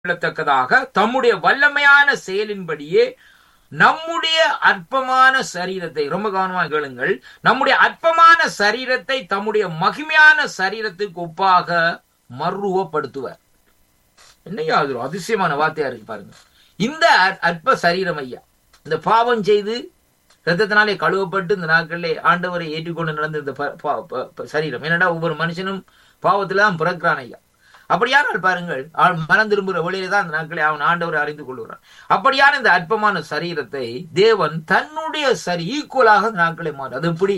கொள்ளத்தக்கதாக தம்முடைய வல்லமையான செயலின்படியே நம்முடைய அற்பமான சரீரத்தை ரொம்ப கவனமாக கேளுங்கள் நம்முடைய அற்பமான சரீரத்தை தம்முடைய மகிமையான சரீரத்துக்கு ஒப்பாக மறுரூபப்படுத்துவார் என்னையா அது ஒரு அதிசயமான வார்த்தையா இருக்கு பாருங்க இந்த அற்- அற்ப சரீரம் ஐயா இந்த பாவம் செய்து ரத்தத்தினாலே கழுவப்பட்டு இந்த நாட்களிலே ஆண்டவரை ஏற்றுக்கொண்டு நடந்த இந்த ப- ப- ப- ப- சரீரம் என்னடா ஒவ்வொரு மனுஷனும் பாவத்துல தான் பிறக்கிறான் ஐயா அப்படியானால் பாருங்கள் அவன் மனம் திரும்புகிற வழியிலே தான் அந்த நாட்களை அவன் ஆண்டவரை அறிந்து கொள்கிறான் அப்படியான இந்த அற்பமான சரீரத்தை தேவன் தன்னுடைய சரி ஈக்குவலாக இந்த நாட்களை மாறு அது எப்படி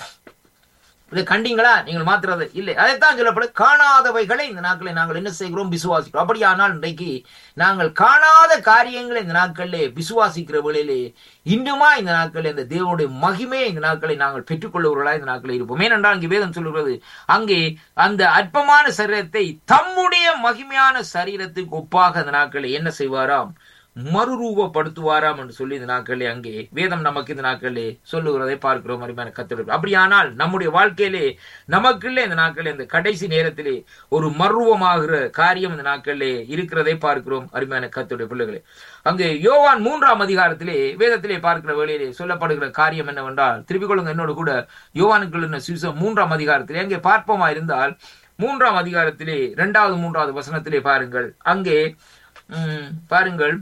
இதை கண்டீங்களா நீங்கள் மாத்துறது இல்லை அதைத்தான் சொல்லப்படும் காணாதவைகளை இந்த நாட்களை நாங்கள் என்ன செய்கிறோம் விசுவாசிக்கிறோம் அப்படியானால் இன்றைக்கு நாங்கள் காணாத காரியங்களை இந்த நாட்களிலே விசுவாசிக்கிற வேளையிலே இன்னுமா இந்த நாட்களில் இந்த தேவனுடைய மகிமையை இந்த நாட்களை நாங்கள் பெற்றுக்கொள்ளுவர்களா இந்த நாட்களில் இருப்போம் ஏனென்றால் இங்கே வேதம் சொல்லுகிறது அங்கே அந்த அற்பமான சரீரத்தை தம்முடைய மகிமையான சரீரத்துக்கு ஒப்பாக அந்த நாட்களை என்ன செய்வாராம் மறுரூபப்படுத்துவாராம் என்று சொல்லி இந்த நாட்களே அங்கே வேதம் நமக்கு இந்த நாட்களே சொல்லுகிறதை பார்க்கிறோம் அருமையான கத்திரம் அப்படியானால் நம்முடைய வாழ்க்கையிலே நமக்குள்ளே இந்த நாட்களே இந்த கடைசி நேரத்திலே ஒரு மறுரூபமாகிற காரியம் இந்த நாட்களிலே இருக்கிறதை பார்க்கிறோம் அருமையான கத்துடைய பிள்ளைகளே அங்கே யோவான் மூன்றாம் அதிகாரத்திலே வேதத்திலே பார்க்கிற வேளையிலே சொல்லப்படுகிற காரியம் என்னவென்றால் திருப்பிக் கொள்ளுங்க என்னோடு கூட யோவானுக்குள்ள சுவிசம் மூன்றாம் அதிகாரத்திலே அங்கே பார்ப்போமா இருந்தால் மூன்றாம் அதிகாரத்திலே இரண்டாவது மூன்றாவது வசனத்திலே பாருங்கள் அங்கே ம், பாருங்கள்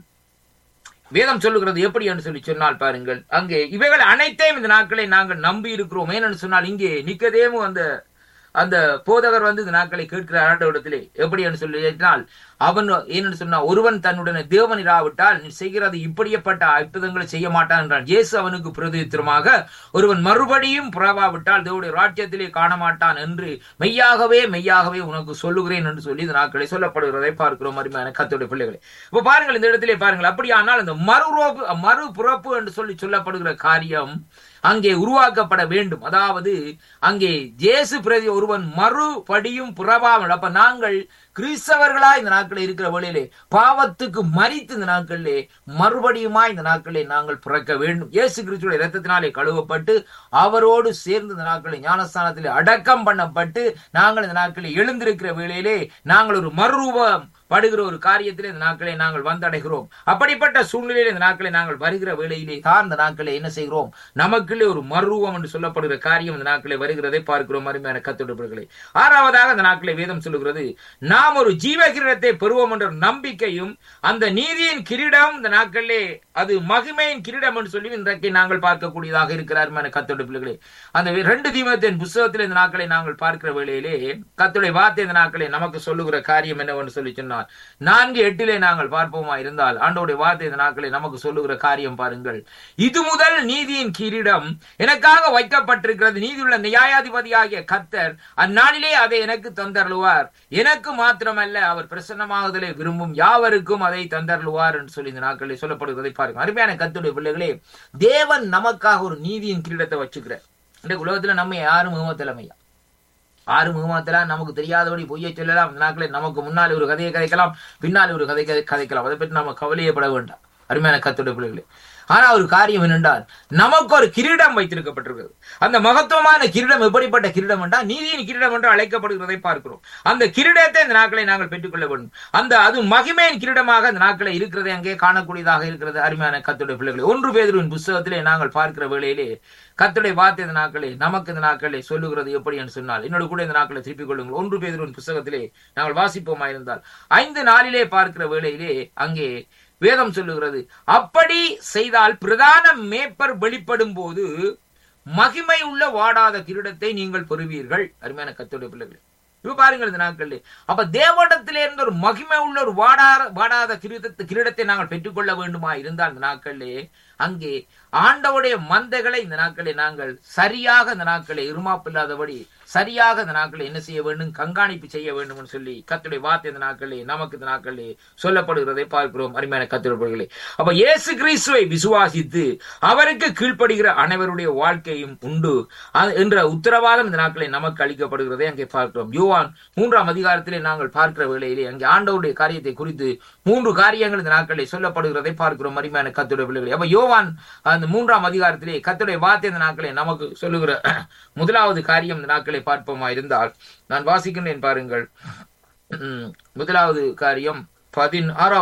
வேதம் சொல்லுகிறது எப்படி என்று சொல்லி சொன்னால் பாருங்கள் அங்கே இவைகள் அனைத்தையும் இந்த நாட்களை நாங்கள் நம்பி இருக்கிறோம் ஏனென்று சொன்னால் இங்கே நிக்கதேமு அந்த அந்த போதகர் வந்து இந்த நாட்களை கேட்கிறார் ஆண்டவரிடத்திலே எப்படி என்று சொல்லி கேட்டால் அவன் ஏனென்று சொன்னால் ஒருவன் தன்னுடைய தேவன் இராவிட்டால் நீ செய்கிறது இப்படியப்பட்ட அற்புதங்களை செய்ய மாட்டான் என்றான் இயேசு அவனுக்கு பிரதித்திரமாக ஒருவன் மறுபடியும் புறவாவிட்டால் தேவனுடைய ராஜ்யத்திலே காண மாட்டான் என்று மெய்யாகவே மெய்யாகவே உனக்கு சொல்லுகிறேன் என்று சொல்லி இந்த நாட்களை சொல்லப்படுகிறதை பார்க்கிறோம் அருமையான கத்தோடைய பிள்ளைகளை இப்ப பாருங்கள் இந்த இடத்திலே பாருங்கள் அப்படியானால் இந்த மறுரோப்பு மறுபிறப்பு என்று சொல்லி சொல்லப்படுகிற காரியம் அங்கே உருவாக்கப்பட வேண்டும் அதாவது அங்கே இயேசு பிரதி ஒருவன் மறுபடியும் புறவாமல் அப்ப நாங்கள் கிறிஸ்தவர்களா இந்த நாட்களில் இருக்கிற வழியிலே பாவத்துக்கு மறித்து இந்த நாட்களிலே மறுபடியுமா இந்த நாட்களிலே நாங்கள் பிறக்க வேண்டும் இயேசு கிறிஸ்துடைய இரத்தத்தினாலே கழுவப்பட்டு அவரோடு சேர்ந்து இந்த நாட்களில் ஞானஸ்தானத்திலே அடக்கம் பண்ணப்பட்டு நாங்கள் இந்த நாட்களில் எழுந்திருக்கிற வேளையிலே நாங்கள் ஒரு மறுரூபம் படுகிற ஒரு காரியத்திலே இந்த நாட்களை நாங்கள் வந்தடைகிறோம் அப்படிப்பட்ட சூழ்நிலையில் இந்த நாட்களை நாங்கள் வருகிற வேளையிலே தான் இந்த நாட்களை என்ன செய்கிறோம் நமக்குள்ளே ஒரு மறுரூபம் என்று சொல்லப்படுகிற காரியம் இந்த நாட்களை வருகிறதை பார்க்கிறோம் அருமையான கத்துடப்படுகளை ஆறாவதாக இந்த நாட்களை வேதம் சொல்லுகிறது நாம் ஒரு ஜீவ கிரீடத்தை பெறுவோம் என்ற நம்பிக்கையும் அந்த நீதியின் கிரீடம் இந்த நாட்களிலே அது மகிமையின் கிரீடம் என்று சொல்லி இன்றைக்கு நாங்கள் பார்க்கக்கூடியதாக இருக்கிறார் அருமையான கத்தோட பிள்ளைகளே அந்த ரெண்டு தீமத்தின் புஸ்தகத்தில் இந்த நாட்களை நாங்கள் பார்க்கிற வேளையிலே கத்துடைய வார்த்தை இந்த நாட்களை நமக்கு சொல்லுகிற காரியம் என்னவென்று சொல்லி சொன்னார் நான்கு எட்டிலே நாங்கள் பார்ப்போமா இருந்தால் ஆண்டோடைய வார்த்தை இந்த நாட்களை நமக்கு சொல்லுகிற காரியம் பாருங்கள் இது முதல் நீதியின் கிரீடம் எனக்காக வைக்கப்பட்டிருக்கிறது நீதியுள்ள நியாயாதிபதியாகிய கத்தர் அந்நாளிலே அதை எனக்கு தந்தருளுவார் எனக்கு மாத்திரமல்ல அவர் பிரசன்னமாகுதலை விரும்பும் யாவருக்கும் அதை தந்தருளுவார் என்று சொல்லி இந்த நாட்களில் சொல்லப்படுகிறதை பாருங்க அருமையான கத்துடைய பிள்ளைகளே தேவன் நமக்காக ஒரு நீதியின் கிரீடத்தை வச்சுக்கிறார் இந்த உலகத்துல நம்ம யாரும் முகமத்திலமையா ஆறு முகமாத்தலாம் நமக்கு தெரியாதபடி பொய்யை சொல்லலாம் இந்த நாட்களில் நமக்கு முன்னால் ஒரு கதையை கதைக்கலாம் பின்னால் ஒரு கதை கதை- கதைக்கலாம் அதை பற்றி நம்ம கவலையப்பட வேண்டாம் அருமையான கத்துடைய பிள்ளைகளே ஆனா ஒரு காரியம் என்னென்றால் நமக்கு ஒரு கிரீடம் வைத்திருக்கப்பட்டிருக்கிறது அந்த மகத்துவமான கிரீடம் எப்படிப்பட்ட கிரீடம் என்றால் நீதியின் கிரீடம் என்று அழைக்கப்படுகிறதை பார்க்கிறோம் அந்த கிரீடத்தை இந்த நாட்களை நாங்கள் பெற்றுக்கொள்ள வேண்டும் அந்த அது மகிமையின் கிரீடமாக அந்த நாட்களை இருக்கிறதை அங்கே காணக்கூடியதாக இருக்கிறது அருமையான கத்துடைய பிள்ளைகளை ஒன்று பேதுருவின் புஸ்தகத்திலே நாங்கள் பார்க்கிற வேளையிலே கத்துடைய வார்த்தை இந்த நாட்களே நமக்கு இந்த நாட்களை சொல்லுகிறது எப்படி என்று சொன்னால் என்னோட கூட இந்த நாட்களை திருப்பிக் கொள்ளுங்கள் ஒன்று பேதுருவின் புஸ்தகத்திலே நாங்கள் வாசிப்போமா இருந்தால் ஐந்து நாளிலே பார்க்கிற வேளையிலே அங்கே வேதம் சொல்லுகிறது அப்படி செய்தால் பிரதான மேப்பர் வெளிப்படும் போது மகிமை உள்ள வாடாத கிரீடத்தை நீங்கள் பெறுவீர்கள் அருமையான கத்தோடைய பிள்ளைகள் இப்ப பாருங்கள் இந்த நாட்களில் அப்ப தேவடத்திலே இருந்த ஒரு மகிமை உள்ள ஒரு வாடாத வாடாத கிரீடத்தை கிரீடத்தை நாங்கள் பெற்றுக்கொள்ள வேண்டுமா இருந்தால் இந்த நாட்களிலே அங்கே ஆண்டவுடைய மந்தைகளை இந்த நாட்களை நாங்கள் சரியாக இந்த நாட்களை இருமாப்பில்லாதபடி சரியாக இந்த நாட்களை என்ன செய்ய வேண்டும் கண்காணிப்பு செய்ய வேண்டும் என்று சொல்லி கத்துடைய வார்த்தை இந்த நாட்களே நமக்கு இந்த நாட்களே சொல்லப்படுகிறதை பார்க்கிறோம் அருமையான கத்துடைய அப்ப இயேசு கிறிஸ்துவை விசுவாசித்து அவருக்கு கீழ்ப்படுகிற அனைவருடைய வாழ்க்கையும் உண்டு அது- என்ற உத்தரவாதம் இந்த நாட்களை நமக்கு அளிக்கப்படுகிறதை அங்கே பார்க்கிறோம் யோவான் மூன்றாம் அதிகாரத்திலே நாங்கள் பார்க்கிற வேளையிலே அங்கே ஆண்டவருடைய காரியத்தை குறித்து மூன்று காரியங்கள் இந்த நாட்களை சொல்லப்படுகிறதை பார்க்கிறோம் அருமையான கத்துடைய பிள்ளைகளை அப்ப யோவான் அந்த மூன்றாம் அதிகாரத்திலே கத்துடைய வார்த்தை இந்த நாட்களை நமக்கு சொல்லுகிற முதலாவது காரியம் இந்த நாட்களை பார்ப்போமா இருந்தால் நான் வாசிக்கின்றேன் பாருங்கள் உம், முதலாவது காரியம் பதினாறாவது